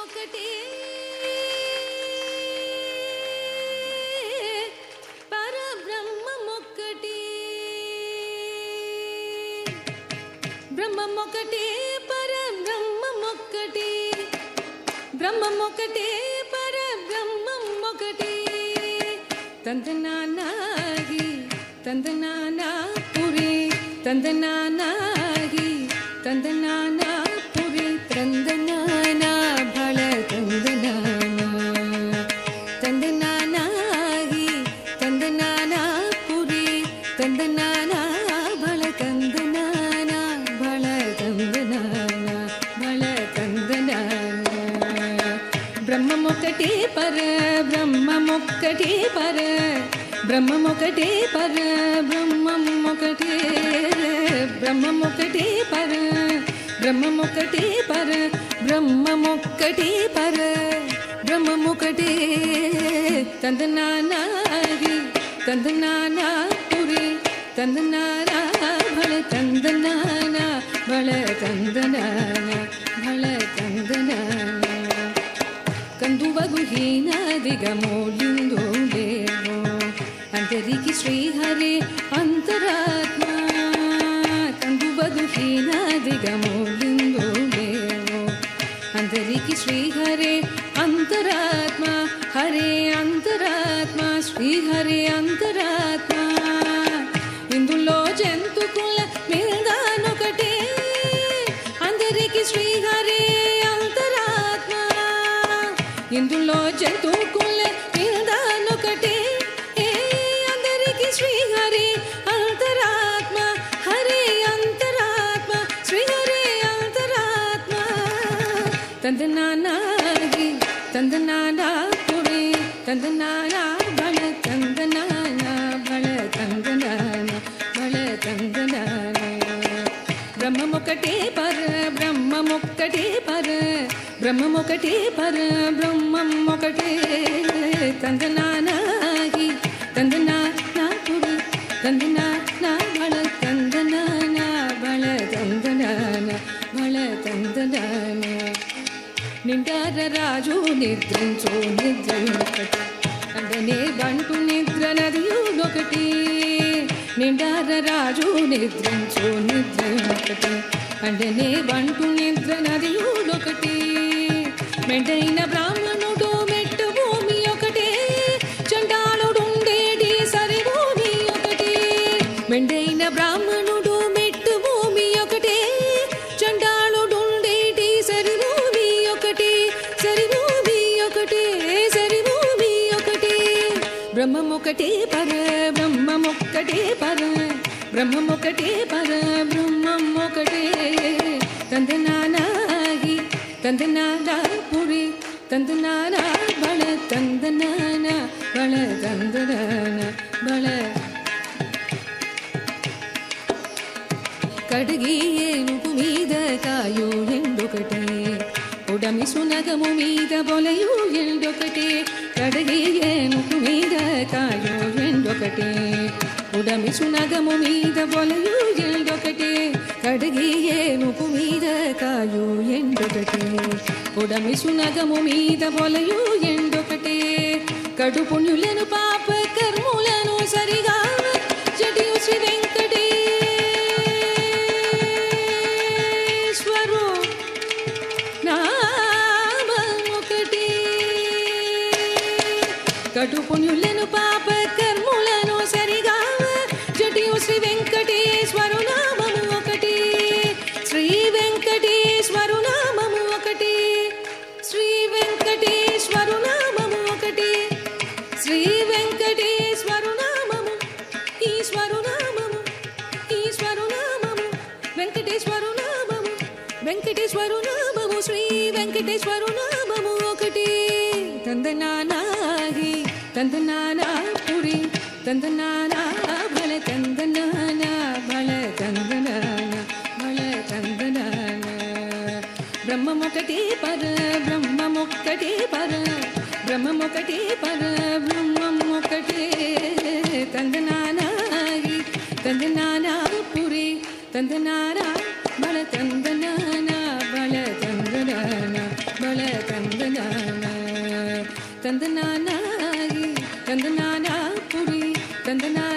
బ్రహ్మమొకటి పరబ్రహ్మమొక్కటి బ్రహ్మమొకటి పరబ్రహ్మమొక్కటి బ్రహ్మమొకటి పరబ్రహ్మమొకటి తందనానాగి తందనానా పురి తందనానాగి తందనానా పురి తందనానా భళ తందనానా తందనానాగి తందనానా పురి తందనానా భళ తందనానా భళ తందనానా భళ తందనానా బ్రహ్మమొక్కటి పర బ్రహ్మమొక్కటి పర బ్రహ్మమొక్కటి పర బ్రహ్మమొక్కటి బ్రహ్మమొక్కటి పర బ్రహ్మమొక్కటి పర బ్రహ్మమొక్కటి పర బ్రహ్మమొక్కటి తందనానాగి తందనానా పురి తందనానా భళ తందనానా భళ తందనానా భళ తందనానా కందువగు హీనాదిగమోలిందో లేవో అంతరికి శ్రీహరే అంతరాత్మ కందువగు హీనాదిగమోలిందో లేవో అందరికి శ్రీహరే అంతరాత్మ హరే అంతరాత్మ శ్రీహరే అంతరాత్మ ఇందులో జంతుకుల మీదానొకటే అందరికి శ్రీహరే అంతరాత్మ ఇందులో జంతుకుల మీదానొకటే ఏ అందరికి శ్రీహరి అంతరాత్మ హరే అంతరాత్మ శ్రీహరే అంతరాత్మ తందనానాగి తందనానా పురి తందనానా బళ తందనానా బళ తందనానా బళ తందనానా బ్రహ్మమొక్కటే పర బ్రహ్మమొక్కటే పర బ్రహ్మమొక్కటే పర బ్రహ్మమొక్కటే తందనానాగి తందనానా పురి తందనానా బళ తందనానా బళ తందనానా బళ తందనానా నిండార రాజు నిద్రించు నిద్రయునొకటి అండనే బంటు నిద్ర నదియునొకటి నిండార రాజు నిద్రించు నిద్రయునొకటి అండనే బంటు నిద్ర నదియునొకటి మెండైన బ్రాహ్మణుడు మెట్టు భూమి ఒకటే చండాలుడుండేటి సరి భూమి ఒకటి మెండైన బ్రాహ్మణుడు మెట్టు భూమి ఒకటే చండాలుడుండేటి సరి భూమి ఒకటి సరి భూమి ఒకటే సరి భూమి ఒకటి బ్రహ్మమొకటే పర బ్రహ్మమొక్కటే పర బ్రహ్మమొకటే పర బ్రహ్మమొకటే తందనానాగి తందనానా పురి తందనానా బళ తందనానా బళ తందనానా బళ కడిగి ఏనుగు మీద కాయు ఎండొకటి ఉడమి సునగము మీద బొలయు ఎండొకటి కడిగి ఏనుగు మీద కాయు ఎండొకటి ఉడమి సునగము మీద బొలయు ఎండొకటి కడిగి ఏనుగు మీద కాయు ఎండొకటి ఉడమి సునగము మీద బొలయు ఎండొకటి కడు పుణ్యులను పాప కర్ములను సరిగా జటియు శ్రీ వెంకటేశ్వరు నామొకటి కటు పుణ్యులను పాప కర్ములను సరిగా జటియు శ్రీ వెంకటేశ్వరు నామము ఒకటి శ్రీ వెంకటేశ్వరు నామము ఒకటి శ్రీ వెంకటేశ్వరు నామము ఒకటి శ్రీ వెంకటేశ్వరు నామము ఈశ్వరు నామము ఈశ్వరు నామము వెంకటేశ్వరు నామము వెంకటేశ్వరు నామము శ్రీ వెంకటేశ్వరు నామము ఒకటి తందనానాగి తందనానా పురి తందనానా బల తందనానా బల తందనానా బల తందనానా బ్రహ్మమొకటి పర బ్రహ్మమొక్కటి పర బ్రహ్మమొకటి పర బ్రహ్మమొకటి తందనానాగి తందనానా పురి తందనానా బల తందనానా బల తందనానా బల తంద తందనానాయి తందనానాపురి తందనా